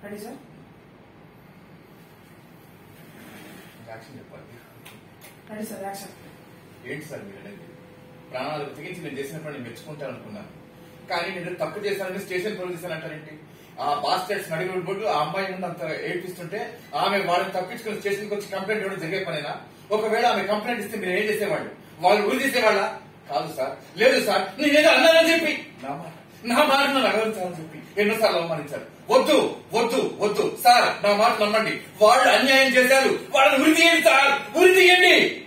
ready sir action చెప్పాలి ready sir action ఏంటి sir మీరు అనేది ప్రాణాలకు తెగించి నేను చేసిన పని మెచ్చుకుంటాను అనుకున్నాను కానీ నేను తప్పు చేశానని స్టేషన్ పోలీస్ చేశానంటారేంటి ఆ బాస్టర్స్ నడిగిన బొడ్డు ఆ అమ్మాయి ముందు అంత ఏడ్పిస్తుంటే ఆమె వాళ్ళని తప్పించుకుని స్టేషన్కి వచ్చి కంప్లైంట్ ఇవ్వడం జరిగే పనేనా ఒకవేళ ఆమె కంప్లైంట్ ఇస్తే మీరు ఏం చేసేవాళ్ళు వాళ్ళు ఊరి చేసేవాళ్ళ కాదు సార్ లేదు సార్ నేనేదో అన్నానని చెప్పి నా మాట నా మాట నన్ను అగరించాలని చెప్పి ఎన్నోసార్లు అవమానించారు వద్దు వద్దు వద్దు సార్ నా మాట నమ్మండి వాళ్ళు అన్యాయం చేశారు వాళ్ళని ఉరి తీయండి సార్ ఉరి తీయండి